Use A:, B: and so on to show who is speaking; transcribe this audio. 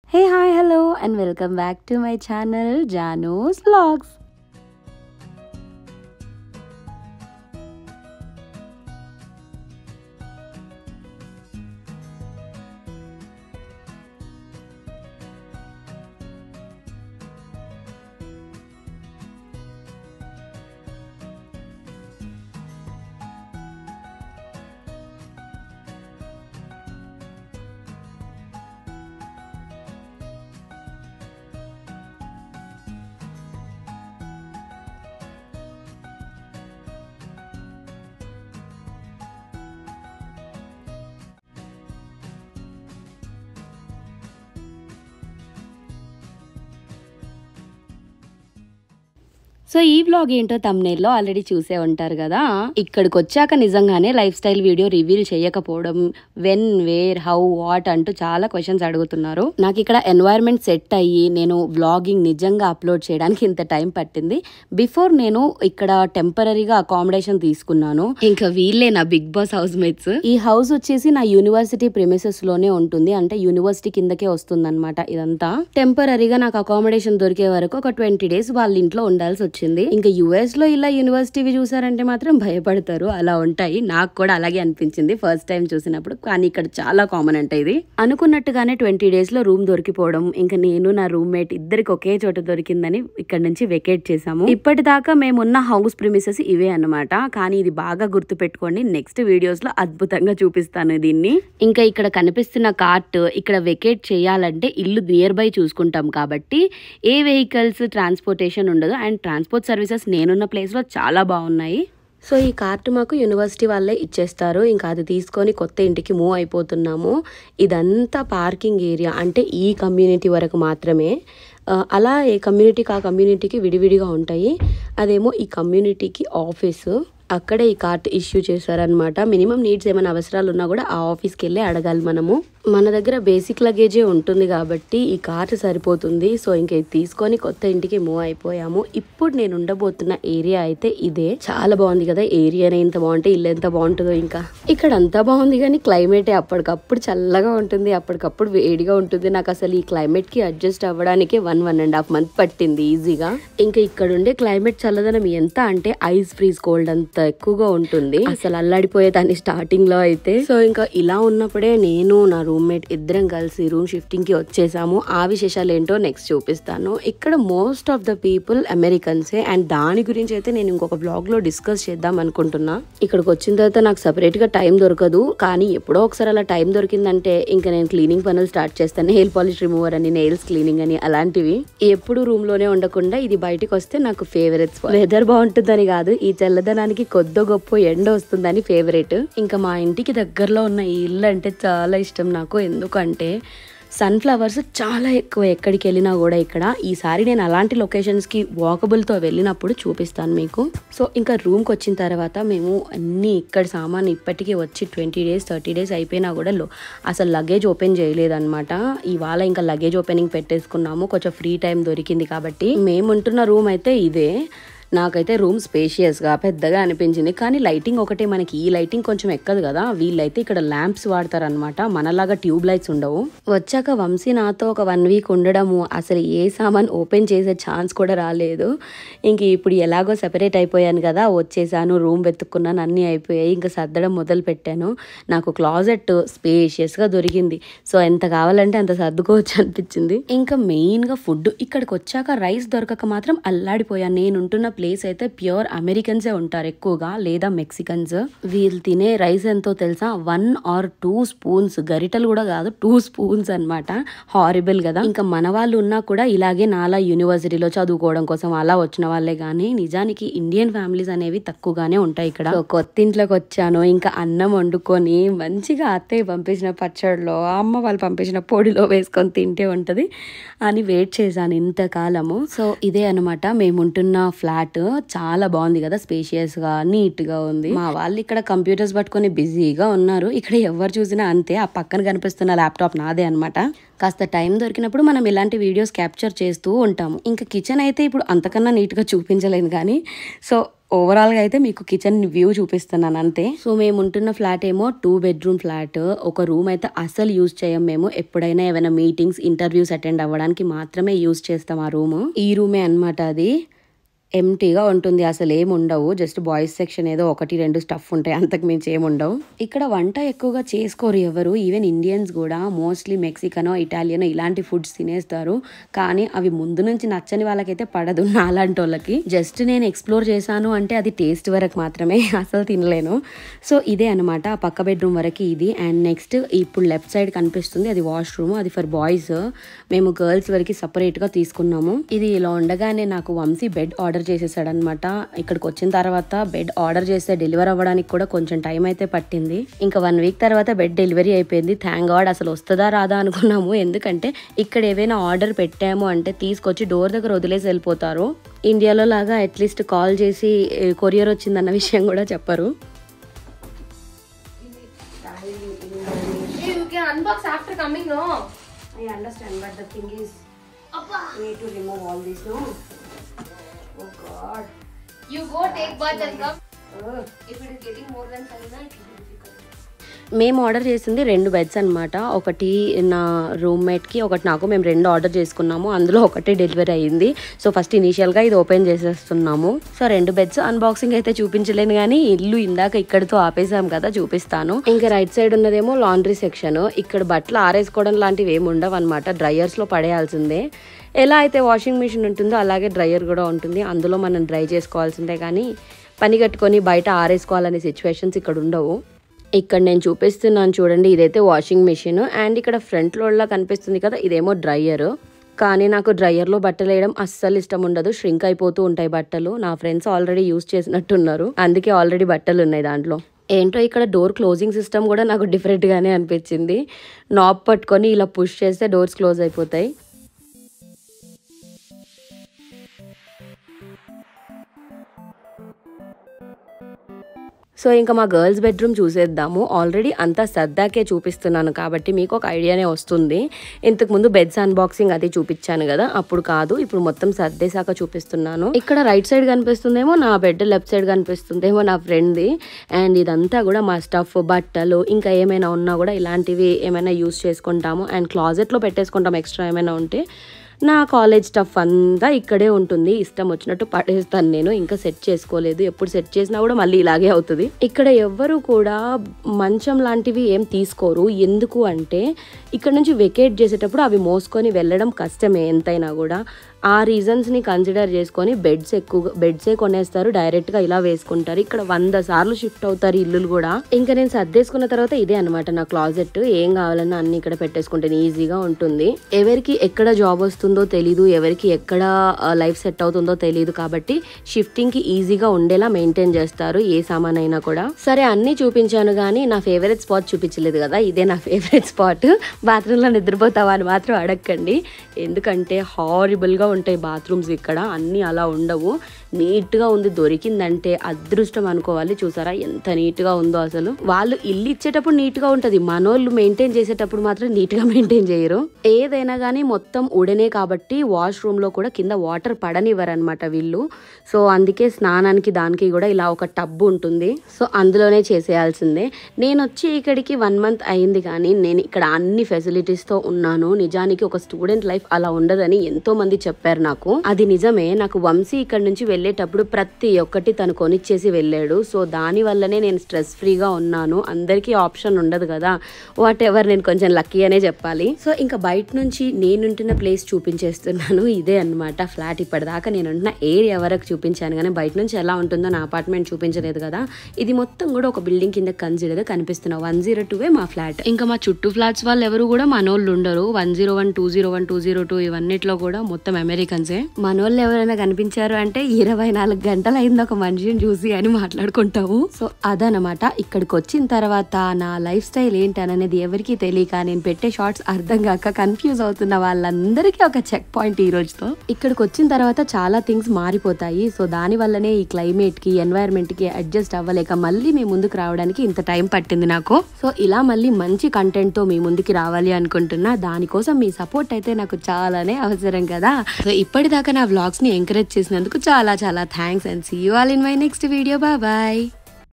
A: Hey, hi, hello, and welcome back to my channel, Janu's Vlogs. So ఈ vlog ఏంటో తమ్నేల్లో already చూసే ఉంటారు కదా ఇక్కడికి వచ్చాక నిజంగానే లైఫ్ స్టైల్ వీడియో రివీల్ చేయకపోవడం వెన్ వేర్ హౌ వాట్ అంటూ చాలా క్వశ్చన్స్ అడుగుతున్నారు నాకు ఇక్కడ ఎన్వైరన్మెంట్ సెట్ అయ్యి నేను వ్లాగింగ్ నిజంగా అప్లోడ్ చేయడానికి ఇంత టైం పట్టింది బిఫోర్ నేను ఇక్కడ టెంపరీగా అకామిడేషన్ తీసుకున్నాను ఇంకా వీళ్ళే నా బిగ్ బాస్ హౌస్ మేట్స్ ఈ హౌస్ వచ్చేసి నా యూనివర్సిటీ ప్రిమిసెస్ లోనే ఉంటుంది అంటే యూనివర్సిటీ కిందకే వస్తుంది అనమాట ఇదంతా టెంపరీగా నాకు అకామిడేషన్ దొరికే వరకు ఒక ట్వంటీ డేస్ వాళ్ళ ఇంట్లో ఉండాల్సి వచ్చింది ఇంకా యుఎస్ లో ఇలా యూనివర్సిటీవి చూసారంటే మాత్రం భయపడతారు అలా ఉంటాయి నాకు కూడా అలాగే అనిపించింది ఫస్ట్ టైం చూసినప్పుడు కానీ ఇక్కడ చాలా కామన్ అంట ఇది అనుకున్నట్టుగానే ట్వంటీ డేస్ లో రూమ్ దొరికిపోవడం ఇంకా నేను నా రూమ్మేట్ ఇద్దరికి ఒకే చోట దొరికిందని ఇక్కడ నుంచి వెకేట్ చేసాము ఇప్పటిదాకా మేమున్న హౌస్ ప్రిమిసెస్ ఇవే అన్నమాట కానీ ఇది బాగా గుర్తు పెట్టుకోండి నెక్స్ట్ వీడియోస్ లో అద్భుతంగా చూపిస్తాను దీన్ని ఇంకా ఇక్కడ కనిపిస్తున్న కార్ట్ ఇక్కడ వెకేట్ చేయాలంటే ఇల్లు నియర్ బై చూసుకుంటాం కాబట్టి ఏ వెహికల్స్ ట్రాన్స్పోర్టేషన్ ఉండదు అండ్ ట్రాన్స్పోర్ట్ సర్వీసెస్ నేనున్న ప్లేస్ లో చాలా బాగున్నాయి సో ఈ కార్ట్ మాకు యూనివర్సిటీ వాళ్ళే ఇచ్చేస్తారు ఇంకా అది తీసుకొని కొత్త ఇంటికి మూవ్ అయిపోతున్నాము ఇదంతా పార్కింగ్ ఏరియా అంటే ఈ కమ్యూనిటీ వరకు మాత్రమే ఆ, అలా ఏ కమ్యూనిటీకి ఆ కమ్యూనిటీకి విడివిడిగా ఉంటాయి అదేమో ఈ కమ్యూనిటీకి ఆఫీసు అక్కడే ఈ కార్ట్ ఇష్యూ చేశారనమాట మినిమం నీడ్స్ ఏమైనా అవసరాలు ఉన్నా కూడా ఆ ఆఫీస్కి వెళ్ళి అడగాలి మనము మన దగ్గర బేసిక్ లగేజే ఉంటుంది కాబట్టి ఈ కార్ట్ సరిపోతుంది సో ఇంక ఇది తీసుకొని కొత్త ఇంటికి మూవ్ అయిపోయాము ఇప్పుడు నేను ఉండబోతున్న ఏరియా అయితే ఇదే చాలా బాగుంది కదా ఏరియానే ఇంత బాగుంటే ఇల్లు ఎంత బాగుంటుందో ఇంకా ఇక్కడ అంతా బాగుంది కానీ క్లైమేటే అప్పటికప్పుడు చల్లగా ఉంటుంది అప్పటికప్పుడు వేడిగా ఉంటుంది నాకు అసలు ఈ క్లైమేట్ కి అడ్జస్ట్ అవ్వడానికి one one and half month పట్టింది ఈజీగా ఇంకా ఇక్కడ ఉండే క్లైమేట్ చల్లదనం ఎంత అంటే ఐస్ ఫ్రీజ్ కోల్డ్ అంత ఎక్కువగా ఉంటుంది అసలు అల్లాడిపోయేదాన్ని స్టార్టింగ్ లో అయితే సో ఇంకా ఇలా ఉన్నప్పుడే నేను నా రూమ్మేట్ ఇద్దరం కలిసి రూమ్ షిఫ్టింగ్ కి వచ్చేసాము ఆ విశేషాలు ఏంటో నెక్స్ట్ చూపిస్తాను ఇక్కడ మోస్ట్ ఆఫ్ ద పీపుల్ అమెరికన్సే అండ్ దాని గురించి అయితే నేను ఇంకొక బ్లాగ్ లో డిస్కస్ చేద్దాం అనుకుంటున్నా ఇక్కడికి వచ్చిన తర్వాత నాకు సపరేట్ గా టైం దొరకదు కానీ ఎప్పుడో ఒకసారి అలా టైం దొరికిందంటే ఇంకా నేను క్లీనింగ్ పనులు స్టార్ట్ చేస్తాను హెయిర్ పాలిష్ రిమూవర్ అని నెయిల్స్ క్లీనింగ్ అని అలాంటివి ఎప్పుడు రూమ్ లోనే ఉండకుండా ఇది బయటికి వస్తే నాకు ఫేవరెట్స్ వెదర్ బాగుంటుందని కాదు ఈ చల్లదనానికి కొద్ది గొప్ప ఎండ వస్తుందని ఫేవరెట్ ఇంకా మా ఇంటికి దగ్గరలో ఉన్న ఈ ఇల్లు అంటే చాలా ఇష్టం నాకు ఎందుకంటే సన్ఫ్లవర్స్ చాలా ఎక్కువ ఎక్కడికి వెళ్ళినా కూడా ఇక్కడ ఈసారి నేను అలాంటి లొకేషన్స్కి వాకబుల్తో వెళ్ళినప్పుడు చూపిస్తాను మీకు సో ఇంకా రూమ్కి వచ్చిన తర్వాత మేము అన్నీ ఇక్కడ సామాన్ ఇప్పటికీ వచ్చి ట్వంటీ డేస్ థర్టీ డేస్ అయిపోయినా కూడా లో అసలు లగేజ్ ఓపెన్ చేయలేదన్నమాట ఇవాళ ఇంకా లగేజ్ ఓపెనింగ్ పెట్టేసుకున్నాము కొంచెం ఫ్రీ టైం దొరికింది కాబట్టి మేము ఉంటున్న రూమ్ అయితే ఇదే నాకైతే రూమ్ స్పేషియస్గా పెద్దగా అనిపించింది కానీ లైటింగ్ ఒకటే మనకి ఈ లైటింగ్ కొంచెం ఎక్కదు కదా వీళ్ళైతే ఇక్కడ ల్యాంప్స్ వాడతారనమాట మనలాగా ట్యూబ్ లైట్స్ ఉండవు వచ్చాక వంశీ నాతో ఒక వన్ వీక్ ఉండడము అసలు ఏ సామాన్ ఓపెన్ చేసే ఛాన్స్ కూడా రాలేదు ఇంక ఇప్పుడు ఎలాగో సెపరేట్ అయిపోయాను కదా వచ్చేసాను రూమ్ వెతుక్కున్నాను అన్నీ అయిపోయాయి ఇంకా సర్దడం మొదలు పెట్టాను నాకు క్లాజెట్ స్పేషియస్గా దొరికింది సో ఎంత కావాలంటే అంత సర్దుకోవచ్చు అనిపించింది ఇంకా మెయిన్గా ఫుడ్ ఇక్కడికి వచ్చాక రైస్ దొరకక మాత్రం అల్లాడిపోయాను నేను ఉంటున్న ప్లేస్ అయితే ప్యూర్ అమెరికన్సే ఉంటారు ఎక్కువగా లేదా మెక్సికన్స్ వీళ్ళు తినే రైస్ ఎంతో తెలుసా వన్ ఆర్ టూ స్పూన్స్ గరిటలు కూడా కాదు టూ స్పూన్స్ అన్నమాట హారిబుల్ కదా ఇంకా మన వాళ్ళు ఉన్నా కూడా ఇలాగే నాలా యూనివర్సిటీలో చదువుకోవడం కోసం అలా వచ్చిన వాళ్ళే కానీ నిజానికి ఇండియన్ ఫ్యామిలీస్ అనేవి తక్కువగానే ఉంటాయి ఇక్కడ సో కొత్త ఇంట్లోకి వచ్చాను ఇంకా అన్నం వండుకొని మంచిగా అత్తయ్య పంపించిన పచ్చడిలో అమ్మ వాళ్ళు పంపించిన పొడిలో వేసుకొని తింటే ఉంటది అని వెయిట్ చేశాను ఇంతకాలము సో ఇదే అనమాట మేముంటున్న ఫ్లాట్ చాలా బాగుంది కదా స్పేషియస్ గా నీట్ గా ఉంది మా వాళ్ళు ఇక్కడ కంప్యూటర్స్ పట్టుకొని బిజీగా ఉన్నారు ఇక్కడ ఎవరు చూసినా అంతే ఆ పక్కన కనిపిస్తున్న ల్యాప్టాప్ నాదే అనమాట కాస్త టైం దొరికినప్పుడు మనం ఇలాంటి వీడియోస్ క్యాప్చర్ చేస్తూ ఉంటాము ఇంకా కిచెన్ అయితే ఇప్పుడు అంతకన్నా నీట్గా చూపించలేను కానీ సో ఓవరాల్ గా అయితే మీకు కిచెన్ వ్యూ చూపిస్తున్నాను అంతే సో మేము ఉంటున్న ఫ్లాట్ ఏమో టూ బెడ్రూమ్ ఫ్లాట్ ఒక రూమ్ అయితే అసలు యూజ్ చేయం మేము ఎప్పుడైనా ఏమైనా మీటింగ్స్ ఇంటర్వ్యూస్ అటెండ్ అవ్వడానికి మాత్రమే యూజ్ చేస్తాం ఆ రూమ్ ఈ రూమే అన్నమాట అది ఎంటీగా ఉంటుంది అసలు ఏమి ఉండవు జస్ట్ బాయ్స్ సెక్షన్ ఏదో ఒకటి రెండు స్టఫ్ ఉంటాయి అంతకు మించి ఏమి ఉండవు ఇక్కడ వంట ఎక్కువగా చేసుకోరు ఎవరు ఈవెన్ ఇండియన్స్ కూడా మోస్ట్లీ మెక్సికనో ఇటాలియనో ఇలాంటి ఫుడ్స్ తినేస్తారు కానీ అవి ముందు నుంచి నచ్చని వాళ్ళకైతే పడదు నాలాంటి వాళ్ళకి జస్ట్ నేను ఎక్స్ప్లోర్ చేశాను అంటే అది టేస్ట్ వరకు మాత్రమే అసలు తినలేను సో ఇదే అనమాట ఆ పక్క బెడ్రూమ్ వరకు ఇది అండ్ నెక్స్ట్ ఇప్పుడు లెఫ్ట్ సైడ్ కనిపిస్తుంది అది వాష్రూమ్ అది ఫర్ బాయ్స్ మేము గర్ల్స్ వరకు సపరేట్ గా తీసుకున్నాము ఇది ఇలా ఉండగానే నాకు వంశీ బెడ్ ఆర్డర్ చేసేసాడు అనమాట ఇక్కడికి వచ్చిన తర్వాత బెడ్ ఆర్డర్ చేస్తే డెలివర్ అవ్వడానికి కూడా కొంచెం టైం అయితే పట్టింది ఇంకా వన్ వీక్ తర్వాత బెడ్ డెలివరీ అయిపోయింది థ్యాంక్ గాడ్ అసలు వస్తుందా రాదా అనుకున్నాము ఎందుకంటే ఇక్కడ ఏవైనా ఆర్డర్ పెట్టాము అంటే తీసుకొచ్చి డోర్ దగ్గర వదిలేసి వెళ్ళిపోతారు ఇండియాలో లాగా అట్లీస్ట్ కాల్ చేసి కొరియర్ వచ్చిందన్న విషయం కూడా చెప్పరు
B: You can unbox after coming, no?
A: I understand, but the thing is, we need to remove all this, no? Oh God.
B: You go take bath and come. If it is getting more than five, na, it will be difficult.
A: మేము order చేసింది రెండు beds అనమాట ఒకటి నా రూమ్మేట్కి ఒకటి నాకు మేము రెండు ఆర్డర్ చేసుకున్నాము అందులో ఒకటే డెలివరీ అయ్యింది సో ఫస్ట్ ఇనీషియల్గా ఇది ఓపెన్ చేసేస్తున్నాము సో రెండు బెడ్స్ అన్బాక్సింగ్ అయితే చూపించలేను కానీ ఇల్లు ఇందాక ఇక్కడితో ఆపేసాం కదా చూపిస్తాను ఇంకా రైట్ సైడ్ ఉన్నదేమో లాండ్రీ సెక్షన్ ఇక్కడ బట్టలు ఆరేసుకోవడం లాంటివి ఏమి ఉండవు అనమాట డ్రయర్స్లో పడేయాల్సిందే ఎలా అయితే వాషింగ్ మిషన్ ఉంటుందో అలాగే డ్రయర్ కూడా ఉంటుంది అందులో మనం డ్రై చేసుకోవాల్సిందే కానీ పని కట్టుకొని బయట ఆరేసుకోవాలనే సిచ్యువేషన్స్ ఇక్కడ ఉండవు ఇక్కడ నేను చూపిస్తున్నాను చూడండి ఇదైతే వాషింగ్ మిషన్ అండ్ ఇక్కడ ఫ్రంట్ లోడ్లా కనిపిస్తుంది కదా ఇదేమో డ్రయర్ కానీ నాకు డ్రయర్లో బట్టలు వేయడం అస్సలు ఇష్టం ఉండదు ష్రింక్ అయిపోతూ ఉంటాయి బట్టలు నా ఫ్రెండ్స్ ఆల్రెడీ యూస్ చేసినట్టున్నారు అందుకే ఆల్రెడీ బట్టలు ఉన్నాయి దాంట్లో ఏంటో ఇక్కడ డోర్ క్లోజింగ్ సిస్టమ్ కూడా నాకు డిఫరెంట్గానే అనిపించింది నాబ్ పట్టుకొని ఇలా పుష్ చేస్తే డోర్స్ క్లోజ్ అయిపోతాయి సో ఇంకా మా గర్ల్స్ బెడ్రూమ్ చూసేద్దాము ఆల్రెడీ అంతా సర్దాకే చూపిస్తున్నాను కాబట్టి మీకు ఒక ఐడియానే వస్తుంది ఇంతకు ముందు బెడ్స్ అన్బాక్సింగ్ అది చూపించాను కదా అప్పుడు కాదు ఇప్పుడు మొత్తం సర్దేశాక చూపిస్తున్నాను ఇక్కడ రైట్ సైడ్ కనిపిస్తుందేమో నా బెడ్ లెఫ్ట్ సైడ్ కనిపిస్తుందేమో నా ఫ్రెండ్ది అండ్ ఇదంతా కూడా మా స్టఫ్ బట్టలు ఇంకా ఏమైనా ఉన్నా కూడా ఇలాంటివి ఏమైనా యూస్ చేసుకుంటాము అండ్ క్లాజెట్లో పెట్టేసుకుంటాం ఎక్స్ట్రా ఏమైనా ఉంటే నా కాలేజ్ స్టఫ్ అంతా ఇక్కడే ఉంటుంది ఇష్టం వచ్చినట్టు పడేస్తాను నేను ఇంకా సెట్ చేసుకోలేదు ఎప్పుడు సెట్ చేసినా కూడా మళ్ళీ ఇలాగే అవుతుంది ఇక్కడ ఎవ్వరు కూడా మంచం లాంటివి ఏం తీసుకోరు ఎందుకు అంటే ఇక్కడ నుంచి వెకేట్ చేసేటప్పుడు అవి మోసుకొని వెళ్ళడం కష్టమే ఎంతైనా కూడా ఆ రీజన్స్ని కన్సిడర్ చేసుకొని బెడ్స్ ఎక్కువగా బెడ్సే కొనేస్తారు డైరెక్ట్గా ఇలా వేసుకుంటారు ఇక్కడ వంద సార్లు షిఫ్ట్ అవుతారు ఇల్లులు కూడా ఇంకా నేను సర్దేసుకున్న తర్వాత ఇదే అనమాట నా క్లాజెట్ ఏం కావాలన్నా అన్ని ఇక్కడ పెట్టేసుకుంటాను ఈజీగా ఉంటుంది ఎవరికి ఎక్కడ జాబ్ వస్తుందో తెలీదు ఎవరికి ఎక్కడ లైఫ్ సెట్ అవుతుందో తెలియదు కాబట్టి షిఫ్టింగ్ కి ఈజీగా ఉండేలా మెయింటైన్ చేస్తారు ఏ సామాన్ అయినా కూడా సరే అన్ని చూపించాను కానీ నా ఫేవరెట్ స్పాట్ చూపించలేదు కదా ఇదే నా ఫేవరెట్ స్పాట్ బాత్రూమ్ లో నిద్రపోతావా అని మాత్రం అడగండి ఎందుకంటే హారిబుల్ గా ఉంటాయి బాత్రూమ్స్ ఇక్కడ అన్ని అలా ఉండవు నీట్ గా ఉంది దొరికిందంటే అదృష్టం అనుకోవాలి చూసారా ఎంత నీట్ గా ఉందో అసలు వాళ్ళు ఇల్లు ఇచ్చేటప్పుడు నీట్ గా ఉంటది మనోళ్ళు మెయింటైన్ చేసేటప్పుడు మాత్రం నీట్ గా మెయింటైన్ చేయరు ఏదైనా కానీ మొత్తం ఉడనే కాబట్టి వాష్ రూమ్ లో కూడా కింద వాటర్ పడనివ్వరు అనమాట వీళ్ళు సో అందుకే స్నానానికి దానికి కూడా ఇలా ఒక టబ్ ఉంటుంది సో అందులోనే చేసేయాల్సిందే నేను వచ్చి ఇక్కడికి వన్ మంత్ అయింది కానీ నేను ఇక్కడ అన్ని ఫెసిలిటీస్ తో ఉన్నాను నిజానికి ఒక స్టూడెంట్ లైఫ్ అలా ఉండదని ఎంతో మంది చెప్పారు నాకు అది నిజమే నాకు వంశీ ఇక్కడ నుంచి వెళ్ళేటప్పుడు ప్రతి ఒక్కటి తను కొనిచ్చేసి వెళ్ళాడు సో దాని వల్లనే నేను స్ట్రెస్ ఫ్రీగా ఉన్నాను అందరికీ ఆప్షన్ ఉండదు కదా వాట్ ఎవర్ నేను కొంచెం లక్కీ అనే చెప్పాలి సో ఇంకా బయట నుంచి నేనుంటున్న ప్లేస్ చూపించేస్తున్నాను ఇదే అన్నమాట ఫ్లాట్ ఇప్పటిదాకా నేను ఉంటున్న ఏరియా వరకు చూపించాను కానీ బయట నుంచి ఎలా ఉంటుందో నా అపార్ట్మెంట్ చూపించలేదు కదా ఇది మొత్తం కూడా ఒక బిల్డింగ్ కింద కన్సిడర్ కనిపిస్తున్న వన్ జీరో టూ మా ఫ్లాట్ ఇంకా మా చుట్టూ ఫ్లాట్స్ వాళ్ళు ఎవరు కూడా మనోళ్ళు ఉండరు one zero one two zero one two zero two ఇవన్నిట్లో కూడా మొత్తం అమెరికన్సే మనోళ్ళు ఎవరైనా కనిపించారు అంటే ఇరవై నాలుగు గంటలు అయింది ఒక మనిషిని చూసి అని మాట్లాడుకుంటాము సో అదనమాట ఇక్కడికి వచ్చిన తర్వాత నా లైఫ్ స్టైల్ ఏంటి అనేది ఎవరికి తెలియక నేను పెట్టే షార్ట్స్ అర్థం కాక కన్ఫ్యూజ్ అవుతున్న వాళ్ళందరికీ ఒక చెక్ పాయింట్ ఈ రోజుతో ఇక్కడికి వచ్చిన తర్వాత చాలా థింగ్స్ మారిపోతాయి సో దాని వల్లనే ఈ క్లైమేట్ కి ఎన్వైరన్మెంట్ కి అడ్జస్ట్ అవ్వలేక మళ్ళీ మీ ముందుకు రావడానికి ఇంత టైం పట్టింది నాకు సో ఇలా మళ్ళీ మంచి కంటెంట్ తో మీ ముందుకి రావాలి అనుకుంటున్నా దానికోసం మీ సపోర్ట్ అయితే నాకు చాలానే అవసరం కదా సో ఇప్పటిదాకా నా వ్లాగ్స్ ని ఎంకరేజ్ చేసినందుకు చాలా చాలా thanks and see you all in my next video bye